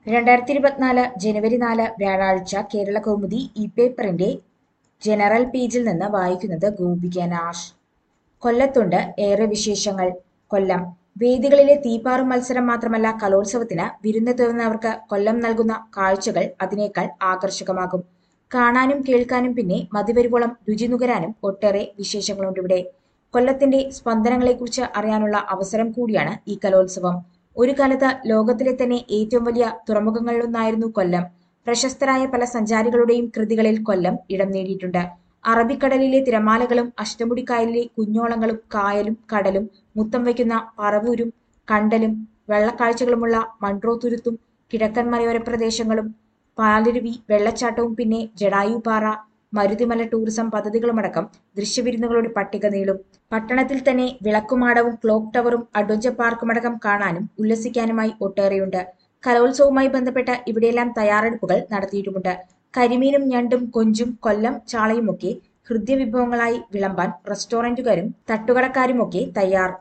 രണ്ടായിരത്തി ഇരുപത്തിനാല് ജനുവരി നാല് വ്യാഴാഴ്ച കേരള കൗമുദി ഇ പേപ്പറിന്റെ ജനറൽ പേജിൽ നിന്ന് വായിക്കുന്നത് ഗോപിക നാഷ് കൊല്ലത്തുണ്ട് ഏറെ വിശേഷങ്ങൾ കൊല്ലം വേദികളിലെ തീപ്പാറും മത്സരം മാത്രമല്ല കലോത്സവത്തിന് വിരുന്നെത്തുന്നവർക്ക് കൊല്ലം നൽകുന്ന കാഴ്ചകൾ അതിനേക്കാൾ ആകർഷകമാകും കാണാനും കേൾക്കാനും പിന്നെ മതിവരുവോളം രുചി നുകരാനും ഒട്ടേറെ വിശേഷങ്ങളുണ്ടിവിടെ കൊല്ലത്തിന്റെ സ്പന്ദനങ്ങളെക്കുറിച്ച് അറിയാനുള്ള അവസരം കൂടിയാണ് ഈ കലോത്സവം ഒരു കാലത്ത് ലോകത്തിലെ തന്നെ ഏറ്റവും വലിയ തുറമുഖങ്ങളിലൊന്നായിരുന്നു കൊല്ലം പ്രശസ്തരായ പല സഞ്ചാരികളുടെയും കൃതികളിൽ കൊല്ലം ഇടം നേടിയിട്ടുണ്ട് അറബിക്കടലിലെ തിരമാലകളും അഷ്ടമുടിക്കായലിലെ കുഞ്ഞോളങ്ങളും കായലും കടലും മുത്തം വയ്ക്കുന്ന പറവൂരും കണ്ടലും വെള്ളക്കാഴ്ചകളുമുള്ള മൺട്രോത്തുരുത്തും കിഴക്കൻ മലയോര പ്രദേശങ്ങളും പാലരുവി വെള്ളച്ചാട്ടവും പിന്നെ ജടായുപാറ മരുതിമല ടൂറിസം പദ്ധതികളുമടക്കം ദൃശ്യവിരുന്നുകളുടെ പട്ടിക നീളും പട്ടണത്തിൽ തന്നെ വിളക്കുമാടവും ക്ലോക്ക് ടവറും അഡ്വഞ്ചർ പാർക്കുമടക്കം കാണാനും ഉല്ലസിക്കാനുമായി ഒട്ടേറെയുണ്ട് കലോത്സവവുമായി ബന്ധപ്പെട്ട് ഇവിടെയെല്ലാം തയ്യാറെടുപ്പുകൾ നടത്തിയിട്ടുമുണ്ട് കരിമീനും ഞണ്ടും കൊഞ്ചും കൊല്ലം ചാളയുമൊക്കെ ഹൃദ്യവിഭവങ്ങളായി വിളമ്പാൻ റെസ്റ്റോറന്റുകാരും തട്ടുകടക്കാരുമൊക്കെ തയ്യാർ